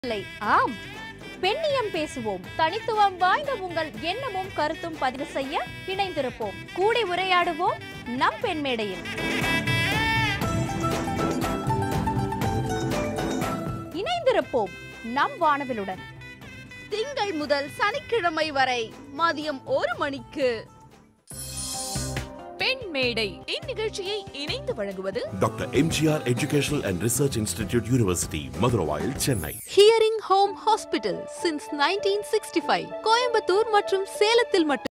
இல்லை ஆம் பெண்ணியம் பேசுவோம் தனித்துவம் வாய்ந்த உங்கள் எண்ணமும் கருத்தும் பதிவு செய்ய இணைந்திருப்போம் கூடி உரையாடுவோம் நம் பெண் மேடையில் இணைந்திருப்போம் நம் வானவிலுடன் திங்கள் முதல் சனிக்கிழமை வரை மதியம் ஒரு மணிக்கு பெண் மேடை இந்நிகழ்ச்சியை இணைந்து வழங்குவது Dr. MGR Educational and Research Institute University, Madurai, Chennai. Hearing home hospital since nineteen sixty five Coimbatore மற்றும் சேலத்தில் மட்டும்